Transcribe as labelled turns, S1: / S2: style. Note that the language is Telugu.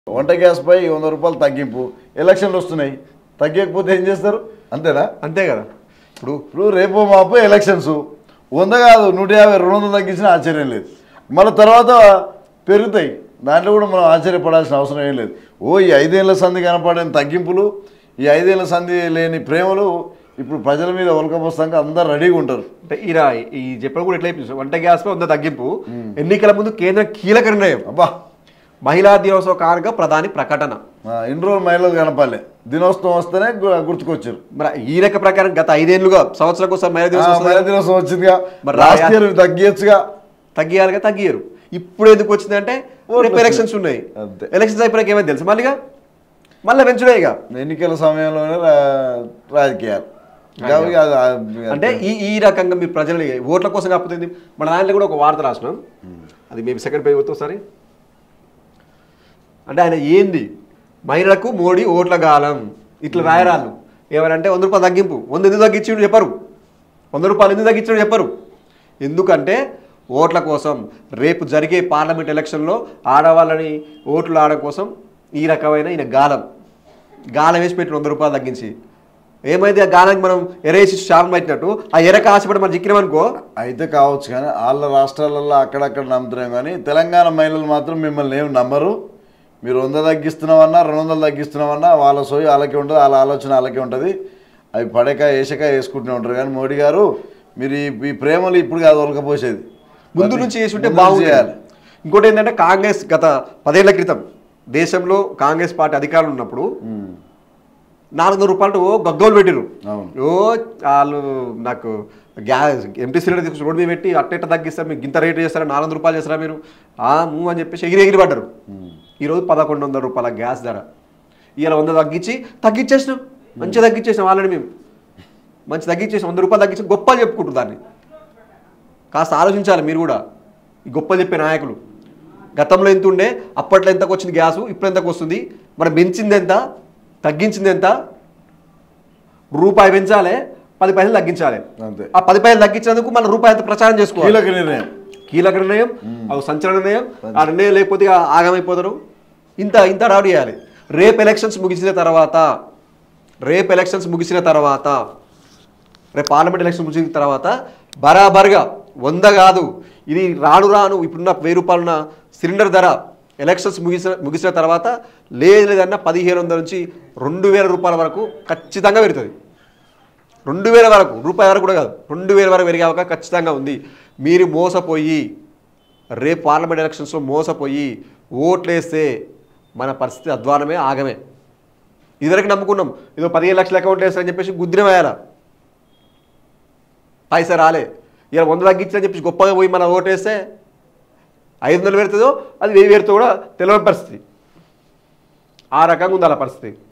S1: వంట గ్యాస్పై వంద రూపాయలు తగ్గింపు ఎలక్షన్లు వస్తున్నాయి తగ్గకపోతే ఏం చేస్తారు అంతేనా
S2: అంతే కదా ఇప్పుడు
S1: ఇప్పుడు రేపు మాపు ఎలక్షన్స్ వంద కాదు నూట యాభై రెండు వందలు తగ్గించిన ఆశ్చర్యం లేదు మళ్ళీ తర్వాత పెరుగుతాయి దాంట్లో కూడా మనం ఆశ్చర్యపడాల్సిన అవసరం ఏం లేదు ఓ ఈ ఐదేళ్ల సంధి కనపడని తగ్గింపులు ఈ ఐదేళ్ల సంధి లేని ప్రేమలు ఇప్పుడు ప్రజల మీద ఒలకపోస్తాక అందరు రెడీగా ఉంటారు
S2: అంటే ఈరా ఈ చెప్పడం కూడా ఎట్లా అయిపోయింది వంట గ్యాస్ పై వంద తగ్గింపు ఎన్నికల ముందు కేంద్ర కీలక నిర్ణయం
S1: అబ్బా
S2: మహిళా దినోత్సవ కానుక ప్రధాని ప్రకటన
S1: ఆ, ఇన్ని రోజులు మహిళలు కనపాలే దినోత్సవం వస్తేనే గు- గుర్తుకొచ్చారు
S2: మరి ఈ లెక్క ప్రకారం గత ఐదేళ్లుగా సంవత్సరం కోసం మహిళా
S1: ఆ,
S2: దినోత్సవం
S1: మహిళా దినోత్సవం వచ్చిందిగా
S2: మరి
S1: లాస్ట్
S2: రాయా-
S1: ఇయర్ తగ్గించగా
S2: తగ్గియాలిగా తగ్గియరు ఇప్పుడు ఎందుకు వచ్చిందంటే
S1: ఓట్లు
S2: రేపు ఎలక్షన్స్ ఉన్నాయి
S1: అంతే.
S2: ఎలక్షన్స్ అయిపోయాక ఏమైంది తెలుసు మళ్ళీగా మళ్ళీ పెంచుడే ఇక
S1: ఎన్నికల సమయంలోనే రా- రాజకీయాలు కాబట్టి అది- అది-
S2: అంటే ఈ ఈ రకంగా మీరు ప్రజలు ఓట్ల కోసం కాకపోతే ఏంది? మన దాంట్లో కూడా ఒక వార్త రాసినాం అది మేము సెకండ్ పేజ్ వస్తాం సరే అంటే ఆయన ఏంది మహిళలకు మోడీ ఓట్ల గాలం ఇట్లా రాయరాళ్ళు ఏమనంటే వంద రూపాయలు తగ్గింపు వంద ఎందుకు తగ్గించిండు చెప్పరు వంద రూపాయలు ఎందుకు తగ్గించాడు చెప్పరు ఎందుకంటే ఓట్ల కోసం రేపు జరిగే పార్లమెంట్ ఎలక్షన్లో ఆడవాళ్ళని ఓట్లు ఆడడం కోసం ఈ రకమైన ఈయన గాలం గాలం వేసి పెట్టి వంద రూపాయలు తగ్గించి ఏమైంది ఆ గాలానికి మనం ఎరేసి శాపం పెట్టినట్టు ఆ ఎరక ఆశపడి మనం చిక్కినామనుకో
S1: అయితే కావచ్చు కానీ వాళ్ళ రాష్ట్రాలలో అక్కడక్కడ నమ్ముతున్నాం కానీ తెలంగాణ మహిళలు మాత్రం మిమ్మల్ని ఏమి నమ్మరు మీరు వంద తగ్గిస్తున్నామన్నా రెండు వందలు తగ్గిస్తున్నామన్నా వాళ్ళ సోయి వాళ్ళకే ఉంటుంది వాళ్ళ ఆలోచన వాళ్ళకే ఉంటుంది అవి పడక వేసక వేసుకుంటూనే ఉంటారు కానీ మోడీ గారు మీరు ఈ ఈ ప్రేమలు ఇప్పుడు కాదు ఒలకపోసేది
S2: ముందు నుంచి చేసి ఉంటే
S1: ముందు నుంచి
S2: బాగుంది
S1: చేయాలి.
S2: ఇంకోటి ఏంటంటే కాంగ్రెస్ గత పదేళ్ల క్రితం దేశంలో కాంగ్రెస్ పార్టీ అధికారులు ఉన్నప్పుడు
S1: ఉమ్,
S2: నాలుగు వందల రూపాయలు ఓ గగ్గోలు పెట్టిరు
S1: అవును.
S2: ఓ వాళ్ళు నాకు గ్యాస్ ఎంటీ సిలిండర్ తీసుకుని రోడ్డు మీద పెట్టి అట్టెట్ట తగ్గిస్తారు మీకు ఇంత రేటు చేస్తారా నాలుగు వందల రూపాయలు చేస్తారా మీరు ఆ మూ అని చెప్పేసి ఎగిరి ఎగిరి పడ్డారు ఈరోజు పదకొండు వందల రూపాయల గ్యాస్ ధర ఇవాళ వంద తగ్గించి తగ్గించేసినాం మంచిగా తగ్గించేసినాం ఆల్రెడీ మేము మంచి తగ్గించేసాం వంద రూపాయలు తగ్గించి గొప్పలు చెప్పుకుంటారు దాన్ని కాస్త ఆలోచించాలి మీరు కూడా ఈ గొప్పలు చెప్పే నాయకులు గతంలో ఎంత ఉండే అప్పట్లో ఎంతకు వచ్చింది గ్యాసు ఇప్పుడు ఎంతకు వస్తుంది మనం పెంచింది ఎంత తగ్గించింది ఎంత రూపాయి పెంచాలి పది పైసలు తగ్గించాలి
S1: అంతే
S2: ఆ పది పైసలు తగ్గించినందుకు మన రూపాయి ఎంత ప్రచారం చేసుకోవాలి
S1: కీలక నిర్ణయం
S2: కీలక నిర్ణయం అది సంచలన నిర్ణయం ఆ నిర్ణయం లేకపోతే ఇక ఆగమైపోతారు ఇంత ఇంత రాడు చేయాలి రేపు ఎలక్షన్స్ ముగిసిన తర్వాత రేపు ఎలక్షన్స్ ముగిసిన తర్వాత రేపు పార్లమెంట్ ఎలక్షన్ ముగిసిన తర్వాత బరాబర్గా వంద కాదు ఇది రాను రాను ఇప్పుడున్న వెయ్యి రూపాయలున్న సిలిండర్ ధర ఎలక్షన్స్ ముగిసిన ముగిసిన తర్వాత లేదు లేదన్నా పదిహేను వందల నుంచి రెండు వేల రూపాయల వరకు ఖచ్చితంగా పెరుగుతుంది రెండు వేల వరకు రూపాయి వరకు కూడా కాదు రెండు వేల వరకు పెరిగే అవకాశం ఖచ్చితంగా ఉంది మీరు మోసపోయి రేపు పార్లమెంట్ ఎలక్షన్స్లో మోసపోయి ఓట్లేస్తే మన పరిస్థితి అధ్వానమే ఆగమే ఇదివరకు నమ్ముకున్నాం ఏదో పదిహేను లక్షల అకౌంట్ వేస్తారని చెప్పేసి గుద్దిన వేయాల పైసా రాలే ఇలా వంద తగ్గించని చెప్పేసి గొప్పగా పోయి మన ఓటేస్తే ఐదు వందలు పెడుతుందో అది వెయ్యి పెడుతుందో కూడా తెలియని పరిస్థితి ఆ రకంగా ఉంది అలా పరిస్థితి